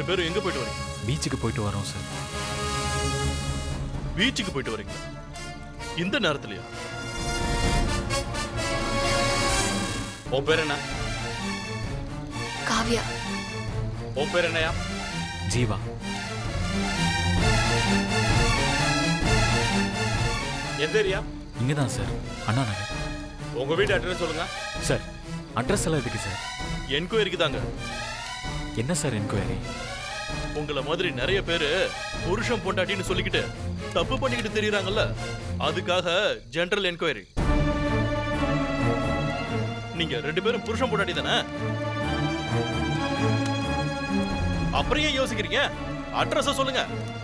ரெண்டு பேரும் எங்க போயிட்டு வரீங்க பீச்சுக்கு போயிட்டு வரோம் சார் பீச்சுக்கு போயிட்டு வரீங்க இந்த நேரத்துலயா உன் பேர் என்ன காவ்யா உன் பேர் என்னையா ஜீவா எந்த ஏரியா இங்கே தான் சார் அண்ணா நகர் உங்க வீட்டு அட்ரஸ் சொல்லுங்க சார் அட்ரஸ் எல்லாம் எதுக்கு சார் என்கொயரிக்கு தாங்க என்ன சார் என்கொயரி உங்களை மாதிரி நிறைய பேரு புருஷன் பொண்டாட்டின்னு சொல்லிக்கிட்டு தப்பு பண்ணிக்கிட்டு தெரியறாங்கல்ல அதுக்காக ஜெனரல் என்கொயரி நீங்க ரெண்டு பேரும் புருஷன் பொண்டாட்டி தானே அப்புறம் ஏன் யோசிக்கிறீங்க அட்ரஸ் சொல்லுங்க